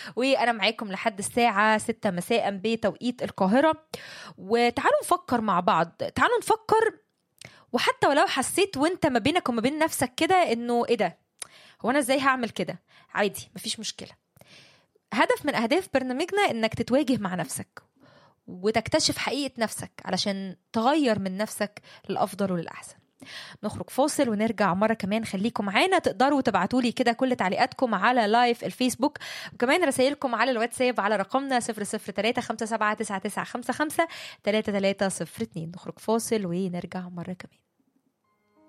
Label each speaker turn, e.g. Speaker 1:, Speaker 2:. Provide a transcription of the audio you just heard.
Speaker 1: وانا معاكم لحد الساعه 6 مساء بتوقيت القاهره وتعالوا نفكر مع بعض تعالوا نفكر وحتى ولو حسيت وانت ما بينك وما بين نفسك كده انه ايه ده هو انا ازاي هعمل كده عادي مفيش مشكله هدف من اهداف برنامجنا انك تتواجه مع نفسك وتكتشف حقيقه نفسك علشان تغير من نفسك للافضل وللاحسن نخرج فاصل ونرجع مرة كمان خليكم معانا تقدروا تبعتوا لي كده كل تعليقاتكم على لايف الفيسبوك وكمان رسائلكم على الواتساب على رقمنا 003 57 99 55 3302 نخرج فاصل ونرجع مرة كمان